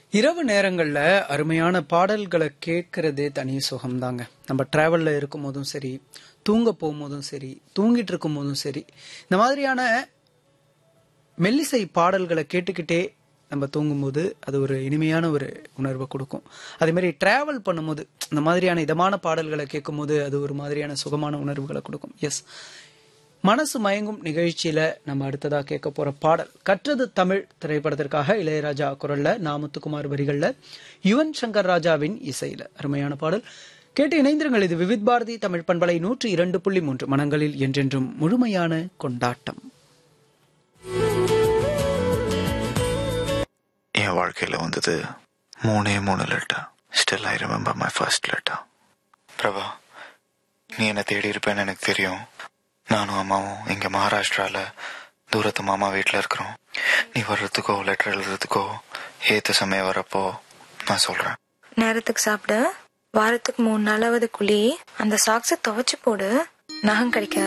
இரவு நேரங்களில் அருமையான பாடல்களை கேட்கறதே தனி சுகம்தாங்க நம்ம டிராவலில் இருக்கும் போதும் சரி தூங்க போகும்போதும் சரி தூங்கிட்டு இருக்கும் போதும் சரி இந்த மாதிரியான மெல்லிசை பாடல்களை கேட்டுக்கிட்டே நம்ம தூங்கும்போது அது ஒரு இனிமையான ஒரு உணர்வை கொடுக்கும் அதே மாதிரி டிராவல் பண்ணும்போது இந்த மாதிரியான இதமான பாடல்களை கேட்கும்போது அது ஒரு மாதிரியான சுகமான உணர்வுகளை கொடுக்கும் எஸ் மனசு மயங்கும் நிகழ்ச்சியில நம்ம அடுத்ததா கேட்க போற பாடல் கற்றது தமிழ் திரைப்படத்திற்காக இளையராஜா குரல்ல நாமுத்துக்குமார் வரிகள்ல யுவன் சங்கர் ராஜாவின் இசையில அருமையான பாடல் கேட்டு இணைந்திருங்கள் இது விவித் பாரதி தமிழ் பண்பலை நூற்றி இரண்டு புள்ளி மூன்று மனங்களில் என்றென்றும் முழுமையான கொண்டாட்டம் என் வாழ்க்கையில் வந்தது மூணே மூணு letter still I remember my first letter Prabha நீ என்னை தேடி இருப்பேன்னு எனக்கு தெரியும் நானும் அம்மாவும் இங்கே மகாராஷ்டிராவில் தூரத்து மாமா வீட்டில் இருக்கிறோம் நீ வர்றதுக்கோ லெட்டர் எழுதுறதுக்கோ ஏற்ற சமயம் வரப்போ நான் சொல்கிறேன் நேரத்துக்கு சாப்பிடு வாரத்துக்கு மூணு நாளாவது குழி அந்த சாக்ஸை துவைச்சு போடு நகம் கிடைக்காது